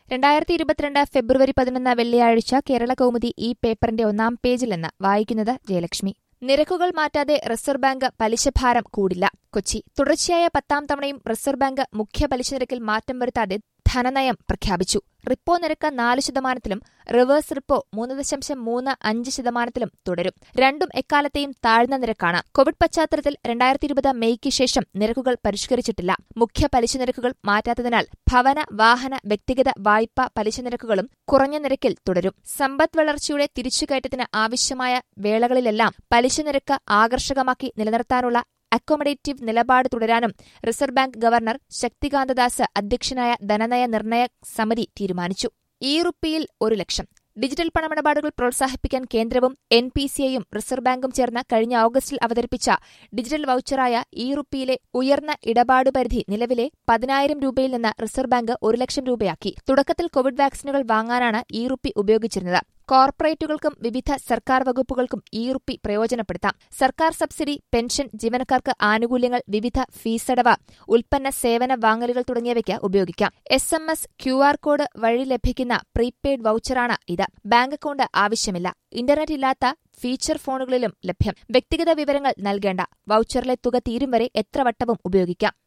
രണ്ടായിരത്തി ഇരുപത്തിരണ്ട് ഫെബ്രുവരി പതിനൊന്ന് വെള്ളിയാഴ്ച കേരള കൗമുദി ഈ പേപ്പറിന്റെ ഒന്നാം പേജിൽ നിന്ന് വായിക്കുന്നത് ജയലക്ഷ്മി നിരക്കുകൾ മാറ്റാതെ റിസർവ് ബാങ്ക് പലിശഭാരം കൂടില്ല കൊച്ചി തുടർച്ചയായ പത്താം തവണയും റിസർവ് ബാങ്ക് മുഖ്യ പലിശ നിരക്കിൽ മാറ്റം വരുത്താതെ ധനനയം പ്രഖ്യാപിച്ചു റിപ്പോ നിരക്ക് നാല് ശതമാനത്തിലും റിവേഴ്സ് റിപ്പോ മൂന്ന് ദശാംശം മൂന്ന് അഞ്ച് ശതമാനത്തിലും തുടരും രണ്ടും എക്കാലത്തെയും താഴ്ന്ന നിരക്കാണ് കോവിഡ് പശ്ചാത്തലത്തിൽ രണ്ടായിരത്തി ഇരുപത് മെയ്ക്ക് ശേഷം നിരക്കുകൾ പരിഷ്കരിച്ചിട്ടില്ല മുഖ്യ പലിശ നിരക്കുകൾ മാറ്റാത്തതിനാൽ ഭവന വാഹന വ്യക്തിഗത വായ്പ പലിശ നിരക്കുകളും കുറഞ്ഞ നിരക്കിൽ തുടരും സമ്പദ് വളർച്ചയുടെ തിരിച്ചുകയറ്റത്തിന് ആവശ്യമായ വേളകളിലെല്ലാം പലിശ നിരക്ക് ആകർഷകമാക്കി നിലനിർത്താനുള്ള അക്കോമഡേറ്റീവ് നിലപാട് തുടരാനും റിസർവ് ബാങ്ക് ഗവർണർ ശക്തികാന്തദാസ് അധ്യക്ഷനായ ധനനയ നിർണയ സമിതി തീരുമാനിച്ചു ഈ റുപ്പിയിൽ ഒരു ലക്ഷം ഡിജിറ്റൽ പണമിടപാടുകൾ പ്രോത്സാഹിപ്പിക്കാൻ കേന്ദ്രവും എൻ പി സിഐയും റിസർവ് ബാങ്കും ചേർന്ന് കഴിഞ്ഞ ഓഗസ്റ്റിൽ അവതരിപ്പിച്ച ഡിജിറ്റൽ വൌച്ചറായ ഈ റുപ്പിയിലെ ഉയർന്ന ഇടപാട് പരിധി നിലവിലെ പതിനായിരം രൂപയിൽ നിന്ന് റിസർവ് ബാങ്ക് ഒരു ലക്ഷം രൂപയാക്കി തുടക്കത്തിൽ കോവിഡ് വാക്സിനുകൾ വാങ്ങാനാണ് ഈ റുപ്പി ഉപയോഗിച്ചിരുന്നത് കോർപ്പറേറ്റുകൾക്കും വിവിധ സർക്കാർ വകുപ്പുകൾക്കും ഈ റുപ്പി പ്രയോജനപ്പെടുത്താം സർക്കാർ സബ്സിഡി പെൻഷൻ ജീവനക്കാർക്ക് ആനുകൂല്യങ്ങൾ വിവിധ ഫീസടവ് ഉൽപ്പന്ന സേവന വാങ്ങലുകൾ തുടങ്ങിയവയ്ക്ക് ഉപയോഗിക്കാം S M S Q R code വഴി ലഭിക്കുന്ന പ്രീപെയ്ഡ് വൌച്ചറാണ് ഇത് ബാങ്ക് അക്കൌണ്ട് ആവശ്യമില്ല ഇന്റർനെറ്റ് ഇല്ലാത്ത ഫീച്ചർ ഫോണുകളിലും ലഭ്യം വ്യക്തിഗത വിവരങ്ങൾ നൽകേണ്ട വൌച്ചറിലെ തുക തീരും വരെ എത്ര വട്ടവും ഉപയോഗിക്കാം